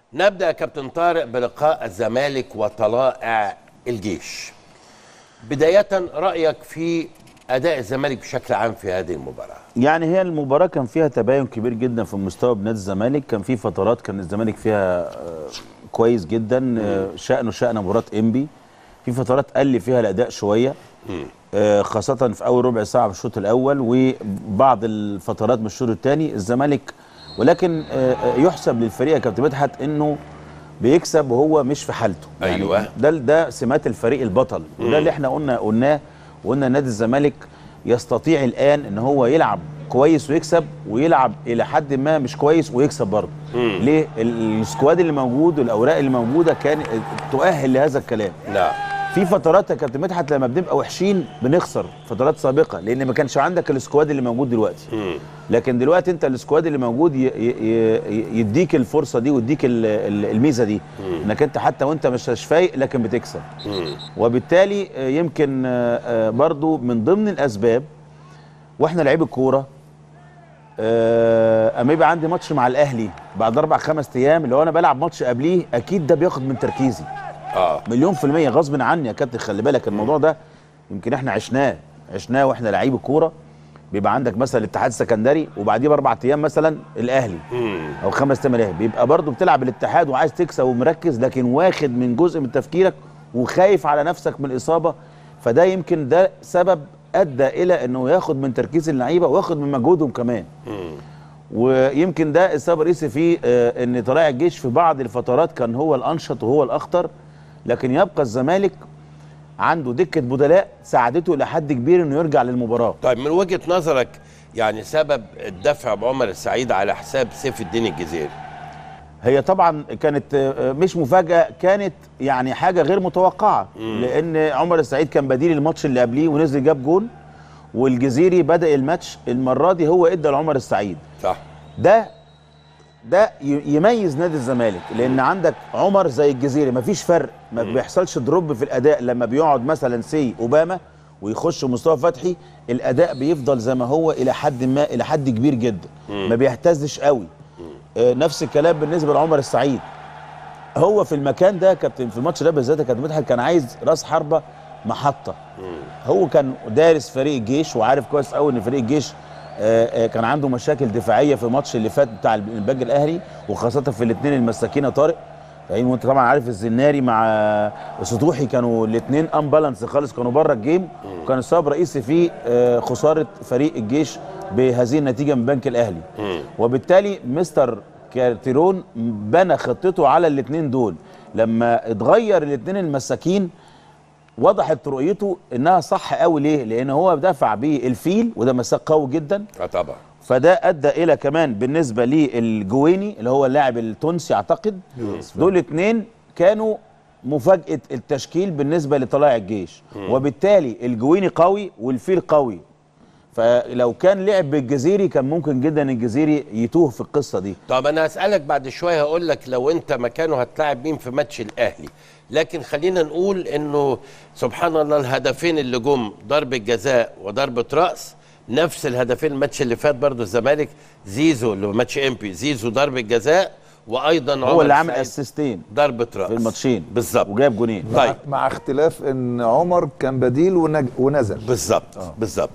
نبدا يا كابتن طارق بلقاء الزمالك وطلائع الجيش بدايه رايك في اداء الزمالك بشكل عام في هذه المباراه يعني هي المباراة كان فيها تباين كبير جدا في مستوى نادي الزمالك كان في فترات كان الزمالك فيها آه، كويس جدا آه، شأنه شأن مباراة انبي في فترات قل فيها الأداء شوية آه، خاصة في أول ربع ساعة في الشوط الأول وبعض الفترات من الشوط الثاني الزمالك ولكن آه، آه، يحسب للفريق يا كابتن مدحت إنه بيكسب وهو مش في حالته أيوة. ده ده سمات الفريق البطل وده اللي احنا قلنا قلناه وقلنا نادي الزمالك يستطيع الان ان هو يلعب كويس ويكسب ويلعب الى حد ما مش كويس ويكسب برضه ليه ال- السكواد اللي موجود والاوراق اللي موجوده كان تؤهل لهذا الكلام نعم في فترات يا كابتن مدحت لما بنبقى وحشين بنخسر فترات سابقه لان ما كانش عندك السكواد اللي موجود دلوقتي لكن دلوقتي انت السكواد اللي موجود ي- ي- ي- يديك الفرصه دي ويديك ال- ال- الميزه دي انك انت حتى وانت مش فايق لكن بتكسب وبالتالي آه، يمكن آه، آه، برضو من ضمن الاسباب واحنا لعيب الكوره آه، اما يبقى عندي ماتش مع الاهلي بعد اربع خمس ايام لو انا بلعب ماتش قبليه اكيد ده بياخد من تركيزي اه مليون في المية غصب عني يا كابتن خلي بالك الموضوع ده يمكن احنا عشناه عشناه واحنا لعيب الكوره بيبقى عندك مثلا الاتحاد السكندري وبعديه باربع ايام مثلا الاهلي او خمس ايام الاهلي بيبقى برضه بتلعب الاتحاد وعايز تكسب ومركز لكن واخد من جزء من تفكيرك وخايف على نفسك من الاصابه فده يمكن ده سبب ادى الى انه ياخد من تركيز اللعيبه وياخد من مجهودهم كمان ويمكن ده السبب الرئيسي في آه، ان طلائع الجيش في بعض الفترات كان هو الانشط وهو الاخطر لكن يبقى الزمالك عنده دكه بدلاء ساعدته الى حد كبير انه يرجع للمباراه طيب من وجهه نظرك يعني سبب الدفع بعمر السعيد على حساب سيف الدين الجزيري هي طبعا كانت آه، مش مفاجاه كانت يعني حاجه غير متوقعه لان عمر السعيد كان بديل الماتش اللي قبليه ونزل جاب جول والجزيري بدا الماتش المره دي هو ادى لعمر السعيد صح ده ده ي- يميز نادي الزمالك لان عندك عمر زي الجزيري مفيش فرق ما بيحصلش دروب في الاداء لما بيقعد مثلا سي اوباما ويخش مصطفى فتحي الاداء بيفضل زي ما هو الى حد ما الى حد كبير جدا ما بيهتزش قوي آه نفس الكلام بالنسبه لعمر السعيد هو في المكان ده كابتن في الماتش ده بالذات يا كابتن مدحت كان عايز راس حربه محطه هو كان دارس فريق الجيش وعارف كويس قوي ان فريق الجيش آه، آه، كان عنده مشاكل دفاعيه في الماتش اللي فات بتاع البنك الاهلي وخاصه في الاثنين المساكين يا طارق يعني وانت طبعا عارف الزناري مع سطوحي كانوا الاثنين امبالانس خالص كانوا بره الجيم وكان السبب الرئيسي في آه، خساره فريق الجيش بهذه النتيجه من بنك الاهلي وبالتالي مستر كارتيرون بنى خطته على الاثنين دول لما اتغير الاثنين المساكين وضحت رؤيته انها صح قوي ليه؟ لان هو دفع بالفيل وده مساك قوي جدا اه طبعا فده ادى الى كمان بالنسبه للجويني اللي هو اللاعب التونسي اعتقد دول اتنين كانوا مفاجاه التشكيل بالنسبه لطلائع الجيش وبالتالي الجويني قوي والفيل قوي فلو كان لعب بالجزيري كان ممكن جدا الجزيري يتوه في القصه دي طب انا هسالك بعد شويه هقول لك لو انت مكانه هتلاعب مين في ماتش الاهلي لكن خلينا نقول انه سبحان الله الهدفين اللي جم ضربه جزاء وضربه راس نفس الهدفين الماتش اللي فات برضو الزمالك زيزو اللي هو ماتش امبي زيزو ضربه جزاء وايضا هو عمر اللي عامل السعيد اسيستين ضربه راس في الماتشين بالظبط وجاب جونين طيب مع اختلاف ان عمر كان بديل ونج... ونزل بالظبط بالظبط